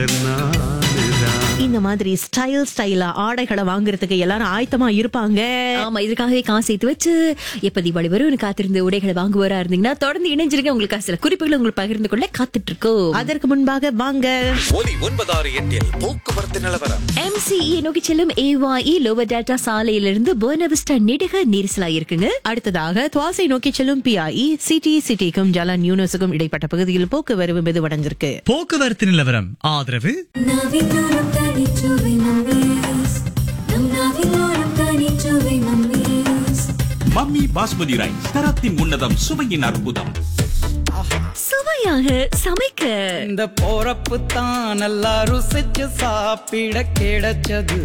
நானுதான் இந்த மாதிரி ஸ்டைல் ஸ்டைலா ஆடைகளை வாங்குறதுக்கு எல்லாரும் ஆயத்தமா இருப்பாங்க ஆமா இதுக்காகவே காசு சேர்த்து வச்சு எப்ப தீபாவளி வரும் காத்திருந்து உடைகளை வாங்குவரா இருந்தீங்கன்னா தொடர்ந்து இணைஞ்சிருங்க உங்களுக்கு சில குறிப்புகளை உங்களுக்கு பகிர்ந்து கொள்ள காத்துட்டு இருக்கோம் அதற்கு முன்பாக வாங்க ஒலி ஒன்பதாறு எட்டில் போக்குவரத்து நிலவரம் எம்சிஇ நோக்கி செல்லும் ஏவாஇ லோவர் டேட்டா சாலையிலிருந்து போனவிஸ்டா நெடுக நெரிசலா இருக்குங்க அடுத்ததாக துவாசை நோக்கி செல்லும் பிஐஇ சிடி சிட்டிக்கும் ஜலான் யூனிவர்ஸுக்கும் இடைப்பட்ட பகுதியில் போக்குவரவு மெதுவடைஞ்சிருக்கு போக்குவரத்து நிலவரம் ஆதரவு நாவிலோரம் தனிச்சுவை மம்மீஸ் நம் நாவிலோரம் தனிச்சுவை மம்மீஸ் மம்மி பாஸ்மதி ரைஸ் தரத்தின் உன்னதம் சுவையின் அற்புதம் சுவையாக சமைக்க இந்த போறப்பு தான் நல்லா ருசிச்சு சாப்பிட கிடைச்சது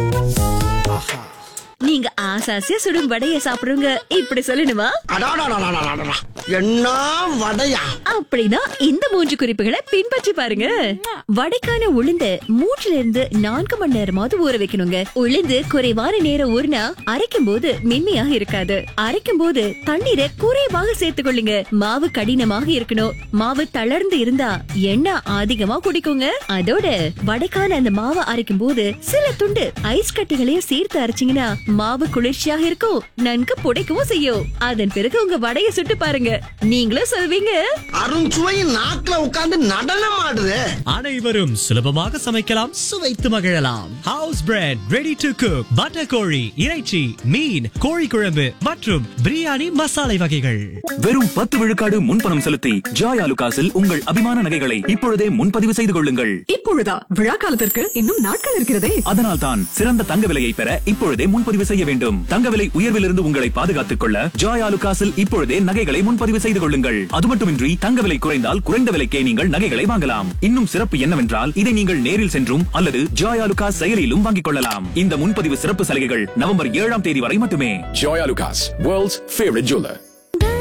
நீங்க ஆசாசியா சுடும் வடைய சாப்பிடுங்க இப்படி சொல்லணுமா என்ன வடையா அப்படின்னா இந்த மூன்று குறிப்புகளை பின்பற்றி பாருங்க வடைக்கான உளுந்து மூன்றுல இருந்து நான்கு மணி நேரமாவது ஊற வைக்கணுங்க உளுந்து குறைவான நேரம் ஊறினா அரைக்கும் போது மென்மையாக இருக்காது அரைக்கும் போது தண்ணீரை குறைவாக சேர்த்துக் கொள்ளுங்க மாவு கடினமாக இருக்கணும் மாவு தளர்ந்து இருந்தா எண்ணெய் அதிகமா குடிக்குங்க அதோட வடைக்கான அந்த மாவை அரைக்கும் போது சில துண்டு ஐஸ் கட்டிகளையும் சேர்த்து அரைச்சீங்கன்னா மாவு குளிர்ச்சியாக இருக்கும் நன்கு புடைக்கவும் செய்யும் அதன் பிறகு உங்க வடைய சுட்டு பாருங்க நீங்களும் சொல்வீங்க அருண்சுவையின் நாக்குல உட்கார்ந்து நடனம் ஆடுது அனைவரும் சுலபமாக சமைக்கலாம் சுவைத்து மகிழலாம் house bread ready to cook butter கோழி இறைச்சி மீன் கோழி குழம்பு மற்றும் பிரியாணி மசாலை வகைகள் வெறும் பத்து விழுக்காடு முன்பணம் செலுத்தி ஜாய் ஆலுகாஸில் உங்கள் அபிமான நகைகளை இப்பொழுதே முன்பதிவு செய்து கொள்ளுங்கள் இப்பொழுதா விழா காலத்திற்கு இன்னும் நாட்கள் இருக்கிறதே அதனால் தான் சிறந்த தங்க விலையை பெற இப்பொழுதே முன்பதிவு செய்ய வேண்டும் தங்க விலை உயர்விலிருந்து உங்களை பாதுகாத்துக் கொள்ள ஜாய் ஆலுகாஸில் இப்பொழுதே நகைகளை முன்பதிவு செய்து கொள்ளுங்கள் அது மட்டுமின்றி தங்க விலை குறைந்தால் குறைந்த விலைக்கே நீங்கள் நகைகளை வாங்கலாம் இன்னும் சிறப்பு என்னவென்றால் இதை நீங்கள் நேரில் சென்றும் அல்லது ஜாய் ஆலுகாஸ் செயலியிலும் வாங்கிக் கொள்ளலாம் இந்த முன்பதிவு சிறப்பு சலுகைகள் நவம்பர் ஏழாம் தேதி வரை மட்டுமே Joyalukkas world's favourite jeweller